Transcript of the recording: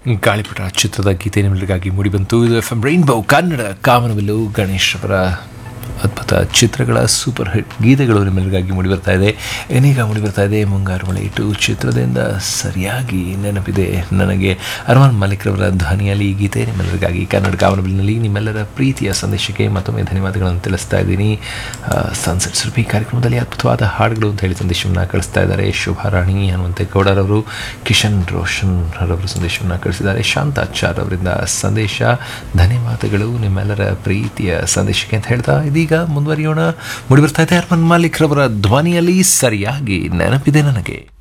ಗಾಳಿಪಟ ಚಿತ್ರದ ಗೀತೆ ನಿಮ್ಮಗಳಿಗಾಗಿ ಮೂಡಿಬಂತು ಇದು ಎಫ್ ಎಂ ರೈನ್ಬೋ ಕನ್ನಡ ಕಾಮನಬಿಲ್ಲು ಗಣೇಶ್ ಅವರ ಅದ್ಭುತ ಚಿತ್ರಗಳ ಸೂಪರ್ ಹಿಟ್ ಗೀತೆಗಳು ನಿಮ್ಮೆಲ್ಲರಿಗಾಗಿ ಮೂಡಿಬರ್ತಾ ಇದೆ ಏನೀಗ ಮೂಡಿಬರ್ತಾ ಇದೆ ಮುಂಗಾರು ಮಳೆ ಇಟ್ಟು ಚಿತ್ರದಿಂದ ಸರಿಯಾಗಿ ನೆನಪಿದೆ ನನಗೆ ಅರ್ಮಾನ್ ಮಾಲಿಕ್ರವರ ಧ್ವನಿಯಲ್ಲಿ ಈ ಗೀತೆ ನಿಮ್ಮೆಲ್ಲರಿಗಾಗಿ ಕನ್ನಡ ಕಾಮನಬಿಲ್ನಲ್ಲಿ ನಿಮ್ಮೆಲ್ಲರ ಪ್ರೀತಿಯ ಸಂದೇಶಕ್ಕೆ ಮತ್ತೊಮ್ಮೆ ಧನ್ಯವಾದಗಳನ್ನು ತಿಳಿಸ್ತಾ ಇದ್ದೀನಿ ಸನ್ಸೆಟ್ ಸುರಭಿ ಕಾರ್ಯಕ್ರಮದಲ್ಲಿ ಅದ್ಭುತವಾದ ಹಾಡುಗಳು ಅಂತ ಹೇಳಿ ಸಂದೇಶವನ್ನು ಕಳಿಸ್ತಾ ಇದ್ದಾರೆ ಶೋಭಾರಾಣಿ ಹನುಮಂತೇಗೌಡರವರು ಕಿಶನ್ ರೋಷನ್ ರವರು ಸಂದೇಶವನ್ನು ಕಳಿಸಿದ್ದಾರೆ ಶಾಂತಾಚಾರ್ ಅವರಿಂದ ಸಂದೇಶ ಧನ್ಯವಾದಗಳು ನಿಮ್ಮೆಲ್ಲರ ಪ್ರೀತಿಯ ಸಂದೇಶಕ್ಕೆ ಅಂತ ಹೇಳ್ತಾ ಇದೀಗ ಮುಂದುವರಿಯೋಣ ಮೂಡಿ ಬರ್ತಾ ಇದೆ ಅರ್ಮನ್ ಮಾಲಿಕ್ ರವರ ಧ್ವನಿಯಲ್ಲಿ ಸರಿಯಾಗಿ ನೆನಪಿದೆ ನನಗೆ